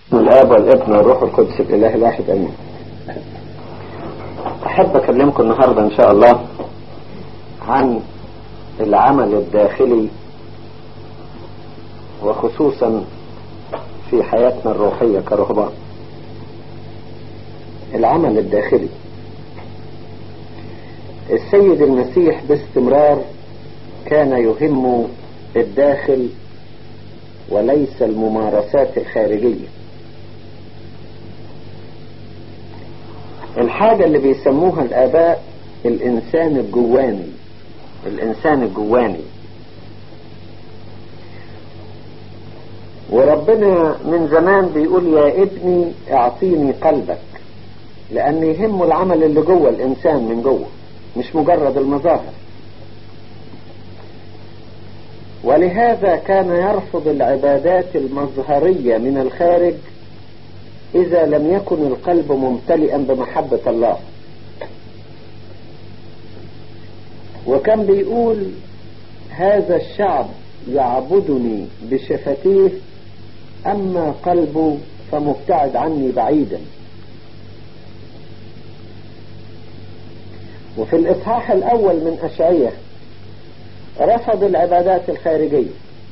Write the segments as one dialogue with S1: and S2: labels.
S1: الاب والابن والروح القدس الاله الواحد امين احب اكلمكم النهارده ان شاء الله عن العمل الداخلي وخصوصا في حياتنا الروحية كرهبان العمل الداخلي السيد المسيح باستمرار كان يهم الداخل وليس الممارسات الخارجية الحاجة اللي بيسموها الآباء الإنسان الجواني الإنسان الجواني وربنا من زمان بيقول يا ابني اعطيني قلبك لأن يهمه العمل اللي جوه الإنسان من جوه مش مجرد المظاهر ولهذا كان يرفض العبادات المظهرية من الخارج إذا لم يكن القلب ممتلئا بمحبة الله وكان بيقول هذا الشعب يعبدني بشفتيه أما قلبه فمبتعد عني بعيدا وفي الإصحاح الأول من أشعية رفض العبادات الخارجية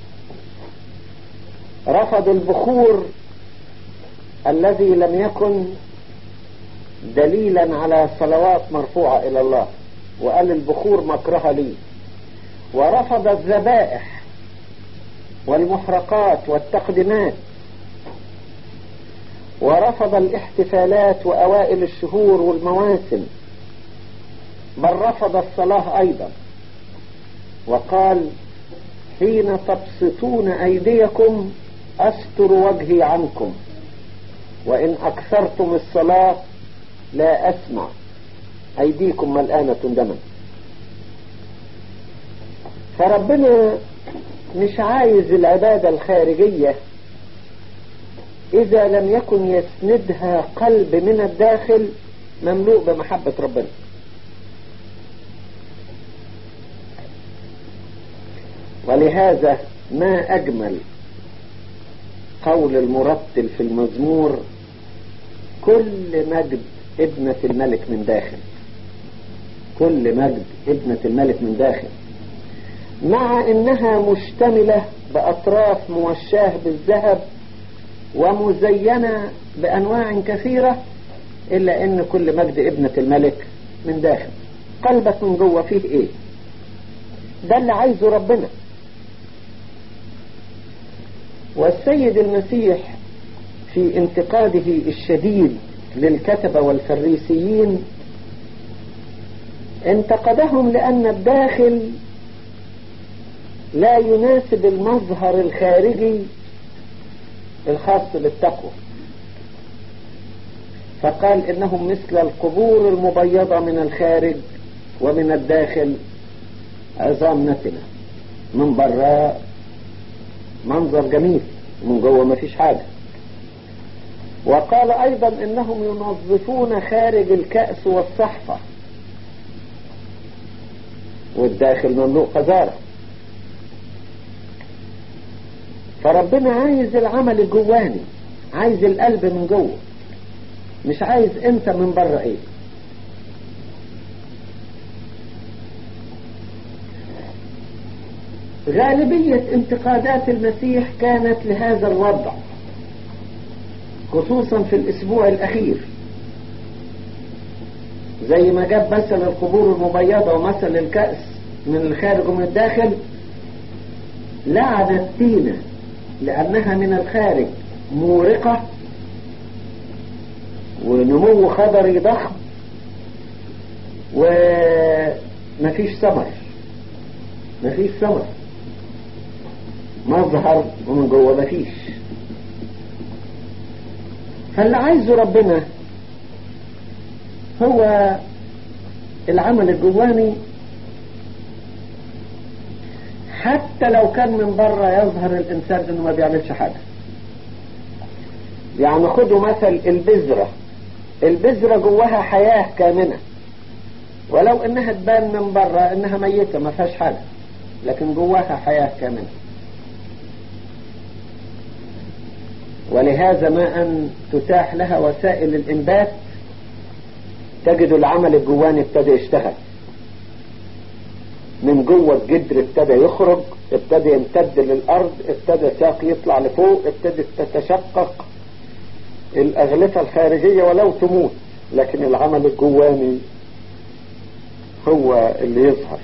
S1: رفض البخور الذي لم يكن دليلا على صلوات مرفوعة إلى الله وقال البخور مكره لي ورفض الذبائح والمحرقات والتقدمات ورفض الاحتفالات وأوائل الشهور والمواسم بل رفض الصلاة أيضا وقال حين تبسطون أيديكم أستر وجهي عنكم وإن أكثرتم الصلاة لا أسمع أيديكم ملآنة دما فربنا مش عايز العبادة الخارجية إذا لم يكن يسندها قلب من الداخل مملوء بمحبة ربنا ولهذا ما أجمل قول المرتل في المزمور كل مجد ابنة الملك من داخل كل مجد ابنة الملك من داخل مع انها مشتملة باطراف موشاه بالذهب ومزينة بانواع كثيرة الا ان كل مجد ابنة الملك من داخل قلبك من جوه فيه ايه ده اللي عايزه ربنا والسيد المسيح في انتقاده الشديد للكتبة والفريسيين انتقدهم لأن الداخل لا يناسب المظهر الخارجي الخاص بالتقوى فقال إنهم مثل القبور المبيضة من الخارج ومن الداخل عظام نتنة من براء منظر جميل من جوه ما فيش حاجة وقال ايضا انهم ينظفون خارج الكأس والصحفة والداخل مملوء قذارة فربنا عايز العمل الجواني عايز القلب من جوه مش عايز انت من بره ايه غالبية انتقادات المسيح كانت لهذا الوضع خصوصا في الاسبوع الاخير زي ما جاب مثل القبور المبيضة ومثل الكأس من الخارج ومن الداخل لعن التينة لأنها من الخارج مورقة ونمو خضري ضخم ومفيش ثمر مفيش ثمر مظهر ومن جوه مفيش فاللي عايزه ربنا هو العمل الجواني حتى لو كان من بره يظهر الانسان انه ما بيعملش حاجه يعني خدوا مثل البذره البذره جواها حياه كامنه ولو انها تبان من بره انها ميته ما فيهاش حاجه لكن جواها حياه كامنه ولهذا ما أن تتاح لها وسائل الإنبات تجد العمل الجواني ابتدى يشتغل من جوه الجدر ابتدى يخرج ابتدى يمتد للأرض ابتدى ساق يطلع لفوق ابتدت تتشقق الأغلفة الخارجية ولو تموت لكن العمل الجواني هو اللي يظهر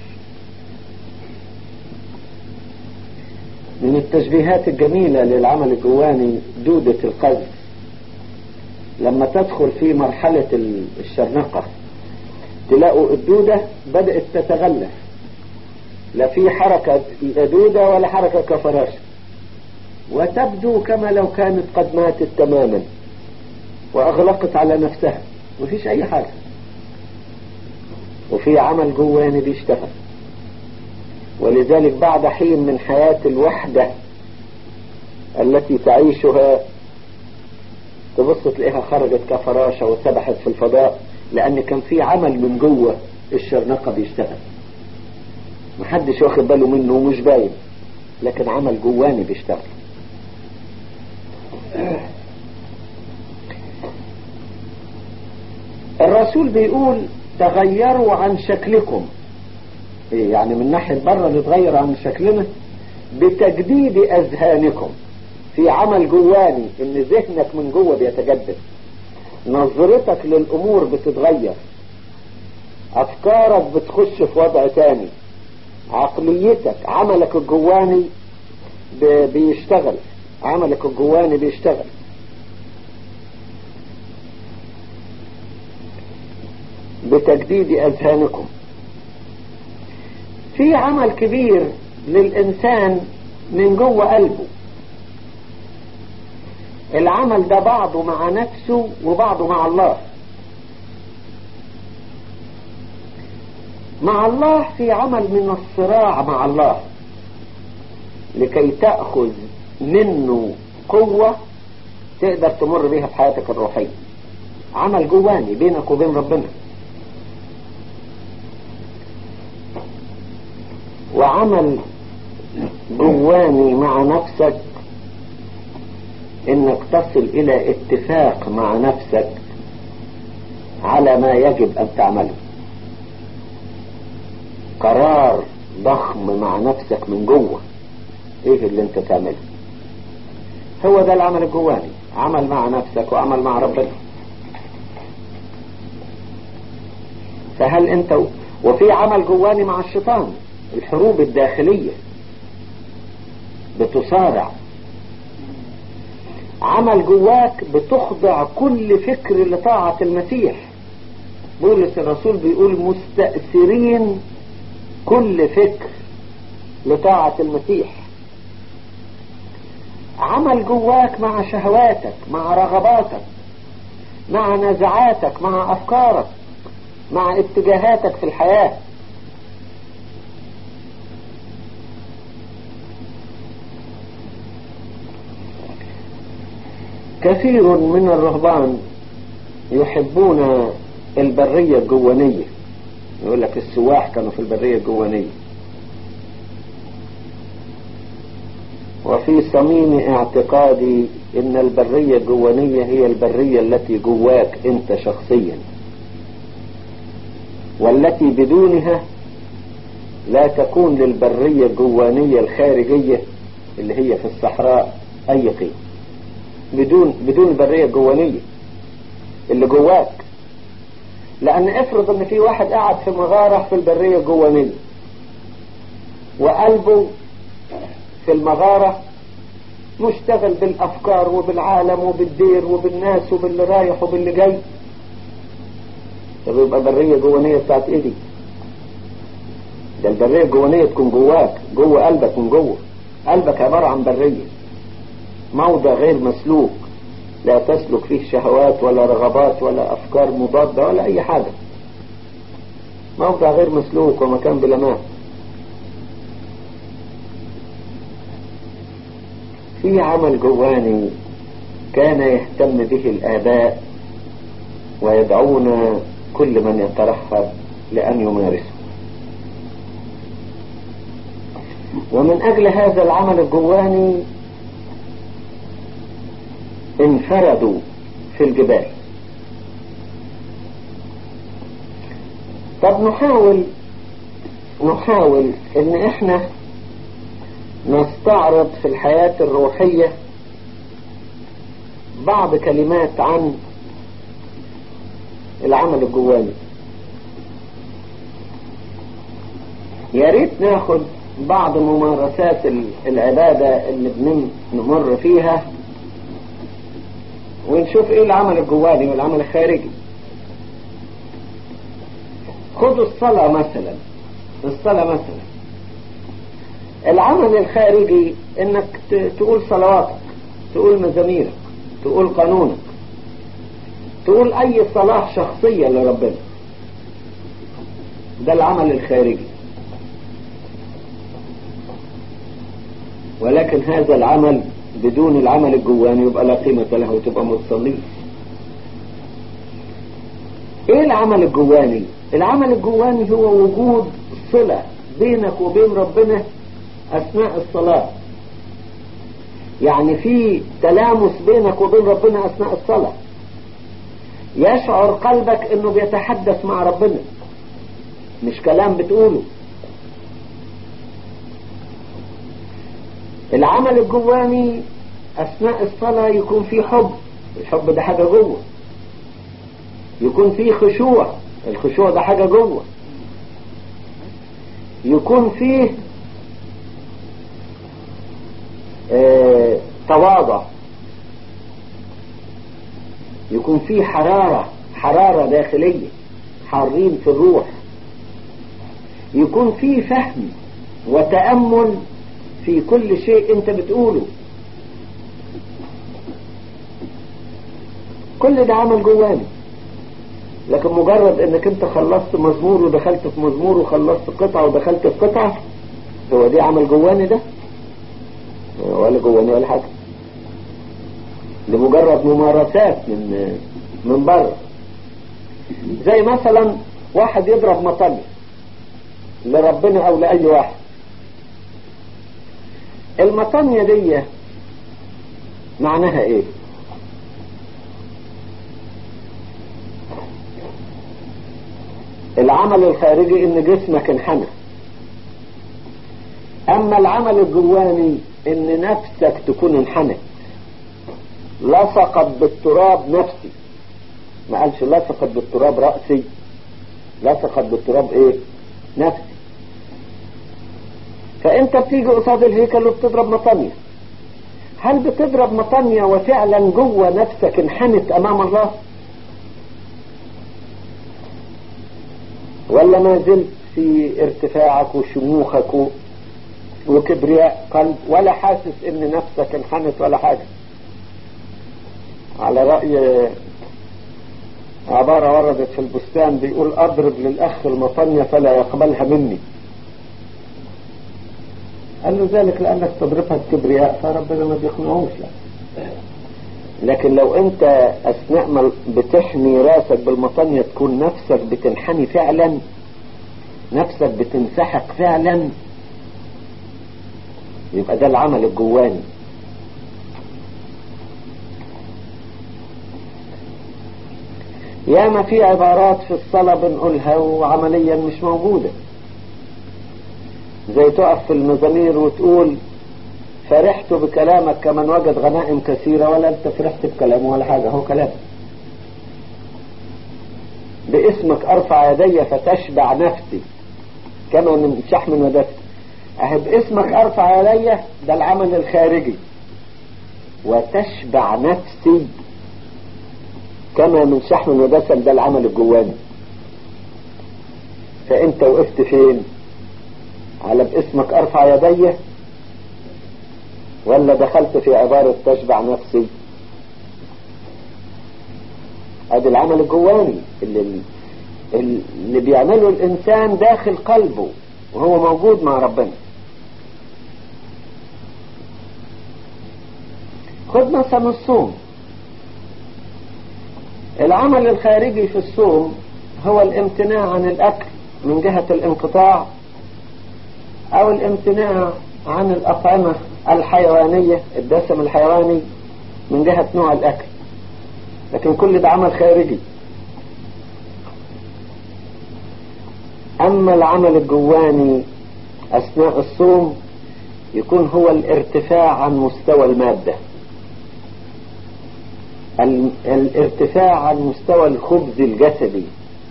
S1: من التشبيهات الجميلة للعمل الجواني دودة القذف لما تدخل في مرحلة الشرنقة تلاقوا الدودة بدأت تتغلف لا في حركة دودة ولا حركة كفراشة وتبدو كما لو كانت قد ماتت تماما وأغلقت على نفسها مفيش أي حاجة وفي عمل جواني بيشتغل ولذلك بعد حين من حياة الوحدة التي تعيشها تبص تلاقيها خرجت كفراشة وسبحت في الفضاء لأن كان في عمل من جوه الشرنقة بيشتغل محدش واخد باله منه ومش باين لكن عمل جواني بيشتغل الرسول بيقول تغيروا عن شكلكم إيه يعني من ناحية بره نتغير عن شكلنا بتجديد أذهانكم في عمل جواني ان ذهنك من جوه بيتجدد نظرتك للامور بتتغير افكارك بتخش في وضع تاني عقليتك عملك الجواني بيشتغل عملك الجواني بيشتغل بتجديد اذهانكم في عمل كبير للانسان من جوه قلبه العمل ده بعضه مع نفسه وبعضه مع الله مع الله في عمل من الصراع مع الله لكي تأخذ منه قوة تقدر تمر بيها في حياتك الروحية عمل جواني بينك وبين ربنا وعمل جواني مع نفسك انك تصل الى اتفاق مع نفسك على ما يجب ان تعمله قرار ضخم مع نفسك من جوه ايه اللي انت تعمله هو ده العمل الجواني عمل مع نفسك وعمل مع ربنا فهل انت وفي عمل جواني مع الشيطان الحروب الداخلية بتصارع عمل جواك بتخضع كل فكر لطاعة المسيح بولس الرسول بيقول مستأثرين كل فكر لطاعة المسيح عمل جواك مع شهواتك مع رغباتك مع نزعاتك مع أفكارك مع اتجاهاتك في الحياة كثير من الرهبان يحبون البرية الجوانية يقول لك السواح كانوا في البرية الجوانية وفي صميم اعتقادي ان البرية الجوانية هي البرية التي جواك انت شخصيا والتي بدونها لا تكون للبرية الجوانية الخارجية اللي هي في الصحراء اي قيمة بدون بدون البرية الجوانية اللي جواك لان افرض ان في واحد قاعد في مغارة في البرية الجوانية وقلبه في المغارة مشتغل بالافكار وبالعالم وبالدير وبالناس وباللي رايح وباللي جاي طب يبقى برية جوانية بتاعت ايه دي ده البرية الجوانية تكون جواك جوه قلبك من جوه قلبك عبارة عن برية موضع غير مسلوك لا تسلك فيه شهوات ولا رغبات ولا افكار مضادة ولا اي حاجة موضع غير مسلوك ومكان بلا ماء في عمل جواني كان يهتم به الآباء ويدعون كل من يترحب لأن يمارسه ومن أجل هذا العمل الجواني انفردوا في الجبال طب نحاول نحاول ان احنا نستعرض في الحياة الروحية بعض كلمات عن العمل الجواني يا ريت ناخد بعض ممارسات العبادة اللي بنمر فيها ونشوف ايه العمل الجواني والعمل الخارجي خدوا الصلاة مثلا الصلاة مثلا العمل الخارجي انك تقول صلواتك تقول مزاميرك تقول قانونك تقول اي صلاة شخصية لربنا ده العمل الخارجي ولكن هذا العمل بدون العمل الجواني يبقى لا قيمة له وتبقى متصلين ايه العمل الجواني العمل الجواني هو وجود صلة بينك وبين ربنا اثناء الصلاة يعني في تلامس بينك وبين ربنا اثناء الصلاة يشعر قلبك انه بيتحدث مع ربنا مش كلام بتقوله العمل الجواني اثناء الصلاة يكون في حب الحب ده حاجة جوه يكون في خشوع الخشوع ده حاجة جوه يكون فيه اه تواضع يكون فيه حرارة حرارة داخلية حارين في الروح يكون فيه فهم وتأمل في كل شيء انت بتقوله كل ده عمل جواني لكن مجرد انك انت خلصت مزمور ودخلت في مزمور وخلصت قطعة ودخلت في قطعة هو دي عمل جواني ده ولا جواني ولا حاجة لمجرد ممارسات من من بره زي مثلا واحد يضرب مطلي لربنا او لاي واحد المطانية دي معناها ايه العمل الخارجي ان جسمك انحنى اما العمل الجواني ان نفسك تكون انحنت لصقت بالتراب نفسي ما قالش لصقت بالتراب رأسي لصقت بالتراب ايه نفسي فانت بتيجي قصاد الهيكل وبتضرب مطانية هل بتضرب مطانية وفعلا جوه نفسك انحنت امام الله ولا ما زلت في ارتفاعك وشموخك وكبرياء قلب ولا حاسس ان نفسك انحنت ولا حاجة على رأي عبارة وردت في البستان بيقول اضرب للاخ المطانية فلا يقبلها مني قال له ذلك لانك تضربها بكبرياء فربنا ما بيقنعوش لا لكن لو انت اثناء ما بتحمي راسك بالمطانية تكون نفسك بتنحني فعلا نفسك بتنسحق فعلا يبقى ده العمل الجواني ياما في عبارات في الصلاة بنقولها وعمليا مش موجودة زي تقف في المزامير وتقول فرحت بكلامك كمن وجد غنائم كثيرة ولا انت فرحت بكلامه ولا حاجة هو كلام باسمك ارفع يدي فتشبع نفسي كما من شحم ودفت اهي باسمك ارفع يدي ده العمل الخارجي وتشبع نفسي كما من شحم ودسم ده العمل الجواني فانت وقفت فين على باسمك ارفع يدي ولا دخلت في عبارة تشبع نفسي ادي العمل الجواني اللي, اللي بيعمله الانسان داخل قلبه وهو موجود مع ربنا خد مثلا الصوم العمل الخارجي في الصوم هو الامتناع عن الاكل من جهة الانقطاع او الامتناع عن الاطعمة الحيوانية الدسم الحيواني من جهة نوع الأكل لكن كل ده عمل خارجي أما العمل الجواني أثناء الصوم يكون هو الارتفاع عن مستوى المادة الارتفاع عن مستوى الخبز الجسدي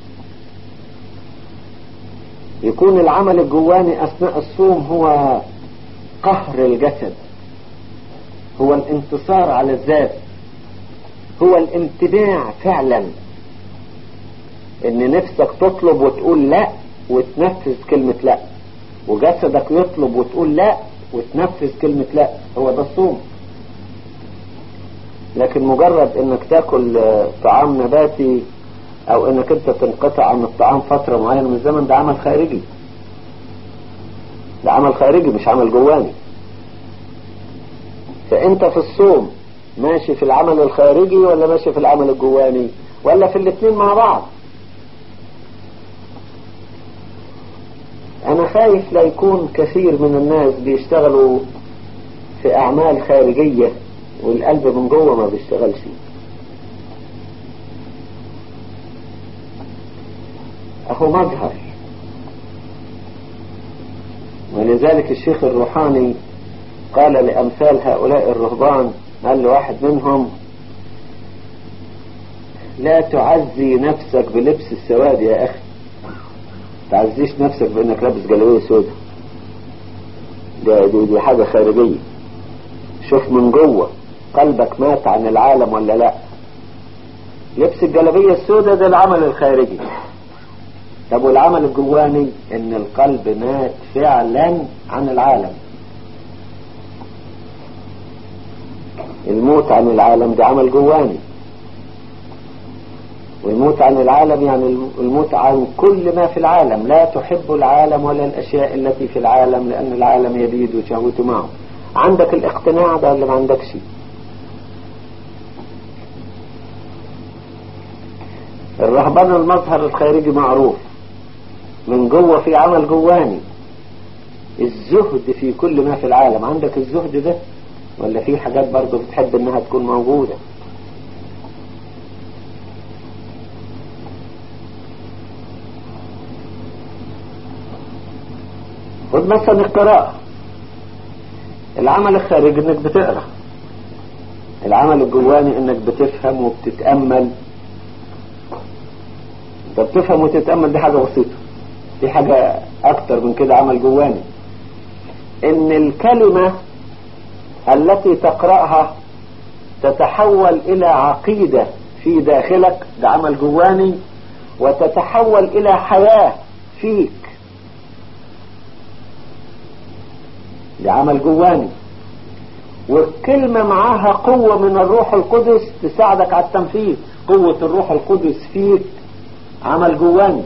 S1: يكون العمل الجواني أثناء الصوم هو قهر الجسد هو الانتصار على الذات هو الامتناع فعلا ان نفسك تطلب وتقول لا وتنفذ كلمة لا وجسدك يطلب وتقول لا وتنفذ كلمة لا هو ده الصوم لكن مجرد انك تاكل طعام نباتي او انك انت تنقطع عن الطعام فترة معينة من الزمن ده عمل خارجي ده عمل خارجي مش عمل جواني فانت في الصوم ماشي في العمل الخارجي ولا ماشي في العمل الجواني ولا في الاثنين مع بعض انا خايف لا يكون كثير من الناس بيشتغلوا في اعمال خارجية والقلب من جوه ما بيشتغلش اهو مظهر ولذلك الشيخ الروحاني قال لأمثال هؤلاء الرهبان قال لواحد منهم لا تعزي نفسك بلبس السواد يا أخي تعزيش نفسك بأنك لابس جلوية سوداء ده دي, دي حاجة خارجية شوف من جوه قلبك مات عن العالم ولا لا لبس الجلبية السوداء ده العمل الخارجي طب والعمل الجواني ان القلب مات فعلا عن العالم الموت عن العالم ده عمل جواني والموت عن العالم يعني الموت عن كل ما في العالم لا تحب العالم ولا الأشياء التي في العالم لأن العالم يبيد وشهوته معه عندك الاقتناع ده ولا ما عندكش الرهبان المظهر الخارجي معروف من جوه في عمل جواني الزهد في كل ما في العالم عندك الزهد ده ولا في حاجات برضه بتحب انها تكون موجودة خد مثلا القراءة العمل الخارجي انك بتقرا العمل الجواني انك بتفهم وبتتأمل انت بتفهم وتتأمل دي حاجة بسيطة دي حاجة اكتر من كده عمل جواني ان الكلمة التي تقرأها تتحول الى عقيدة في داخلك ده عمل جواني وتتحول الى حياة فيك ده عمل جواني والكلمة معاها قوة من الروح القدس تساعدك على التنفيذ قوة الروح القدس فيك عمل جواني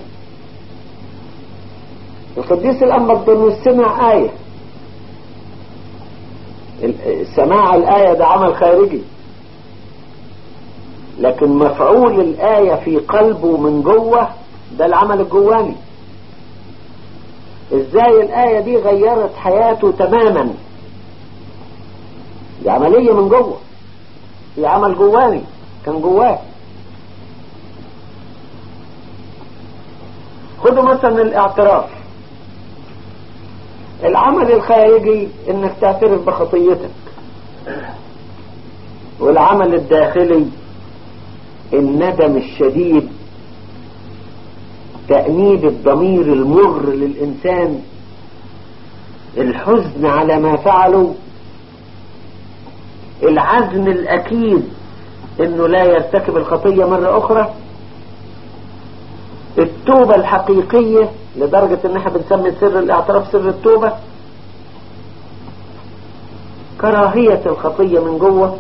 S1: القديس الأنبا سمع آية سماع الآية ده عمل خارجي لكن مفعول الآية في قلبه من جوه ده العمل الجواني ازاي الآية دي غيرت حياته تماما دي عملية من جوه في عمل جواني كان جواه خدوا مثلا الاعتراف العمل الخارجي انك تعترف بخطيتك والعمل الداخلي الندم الشديد تأنيب الضمير المر للإنسان الحزن على ما فعلوا العزم الأكيد انه لا يرتكب الخطية مرة اخرى التوبة الحقيقية لدرجة ان احنا بنسمي سر الاعتراف سر التوبة كراهية الخطية من جوه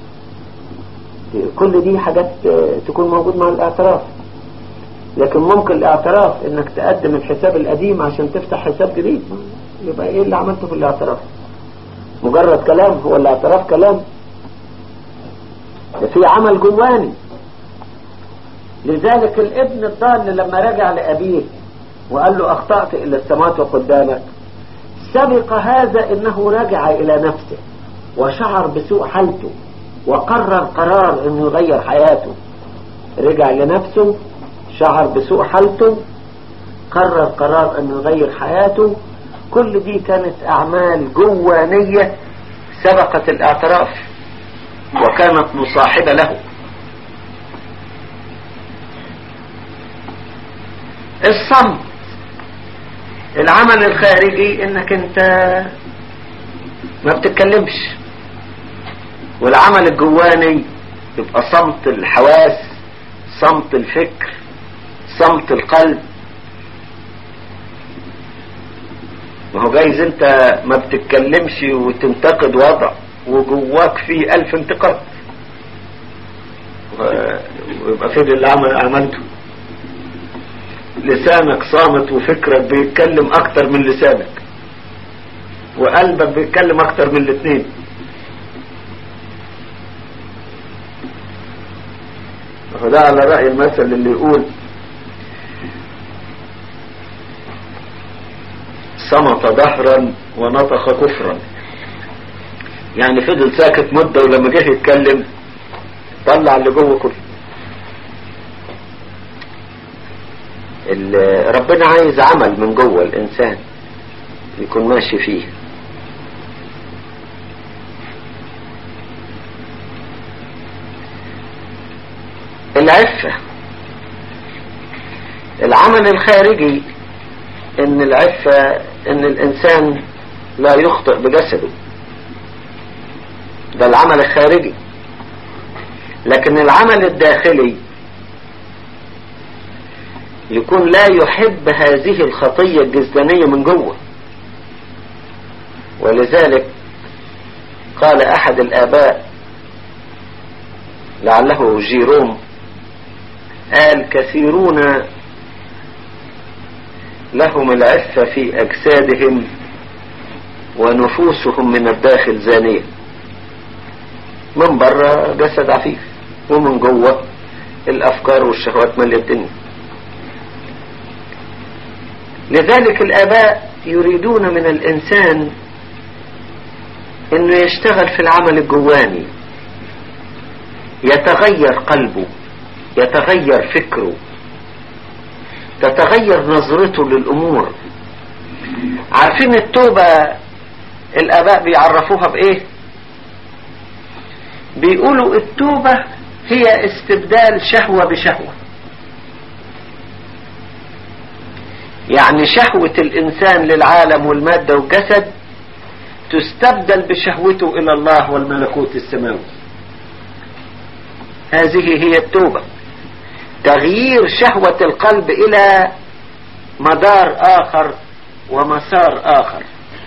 S1: كل دي حاجات تكون موجود مع الاعتراف لكن ممكن الاعتراف انك تقدم الحساب القديم عشان تفتح حساب جديد يبقى ايه اللي عملته في الاعتراف مجرد كلام هو الاعتراف كلام في عمل جواني لذلك الابن الضال لما رجع لأبيه وقال له أخطأت إلى السماوات وقدامك سبق هذا إنه رجع إلى نفسه وشعر بسوء حالته وقرر قرار انه يغير حياته رجع لنفسه شعر بسوء حالته قرر قرار انه يغير حياته كل دي كانت اعمال جوانية سبقت الاعتراف وكانت مصاحبة له الصمت العمل الخارجي انك انت ما بتتكلمش والعمل الجواني يبقى صمت الحواس صمت الفكر صمت القلب ما هو جايز انت ما بتتكلمش وتنتقد وضع وجواك فيه الف انتقاد ويبقى فين اللي عمل عملته لسانك صامت وفكرك بيتكلم اكتر من لسانك وقلبك بيتكلم اكتر من الاثنين فده على رأي المثل اللي يقول صمت ظهرا ونطق كفرا يعني فضل ساكت مدة ولما جه يتكلم طلع اللي جوه كله ربنا عايز عمل من جوه الانسان يكون ماشي فيه العفة العمل الخارجي ان العفة ان الانسان لا يخطئ بجسده ده العمل الخارجي لكن العمل الداخلي يكون لا يحب هذه الخطية الجسدانية من جوه ولذلك قال احد الاباء لعله جيروم قال كثيرون لهم العفة في أجسادهم ونفوسهم من الداخل زانية من بره جسد عفيف ومن جوه الأفكار والشهوات مالية الدنيا لذلك الآباء يريدون من الإنسان انه يشتغل في العمل الجواني يتغير قلبه يتغير فكره تتغير نظرته للأمور عارفين التوبة الآباء بيعرفوها بإيه بيقولوا التوبة هي استبدال شهوة بشهوة يعني شهوة الإنسان للعالم والمادة والجسد تستبدل بشهوته إلى الله والملكوت السماوي هذه هي التوبة تغيير شهوة القلب إلى مدار آخر ومسار آخر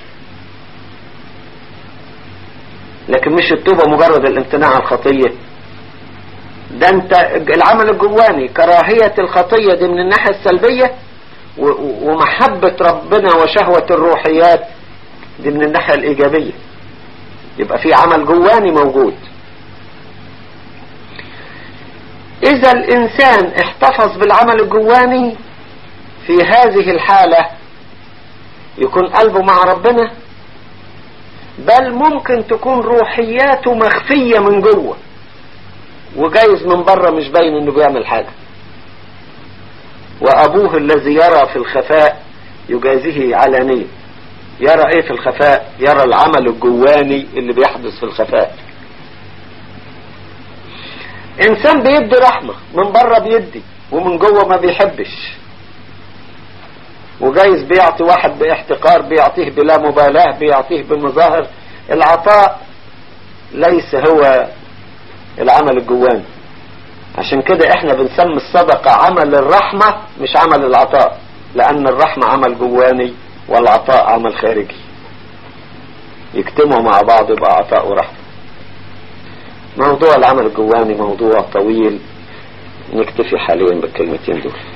S1: لكن مش التوبة مجرد الامتناع عن الخطية ده انت العمل الجواني كراهية الخطية دي من الناحية السلبية ومحبة ربنا وشهوة الروحيات دي من الناحية الإيجابية يبقى في عمل جواني موجود إذا الإنسان احتفظ بالعمل الجواني في هذه الحالة يكون قلبه مع ربنا بل ممكن تكون روحياته مخفية من جوه وجايز من بره مش باين انه بيعمل حاجة وابوه الذي يرى في الخفاء يجازيه علانية يرى ايه في الخفاء يرى العمل الجواني اللي بيحدث في الخفاء انسان بيدي رحمة من بره بيدي ومن جوه ما بيحبش وجايز بيعطي واحد باحتقار بيعطيه بلا مبالاة بيعطيه بمظاهر العطاء ليس هو العمل الجواني عشان كده احنا بنسمي الصدقة عمل الرحمة مش عمل العطاء لان الرحمة عمل جواني والعطاء عمل خارجي يجتمعوا مع بعض يبقى عطاء ورحمة موضوع العمل الجواني موضوع طويل نكتفي حاليا بالكلمتين دول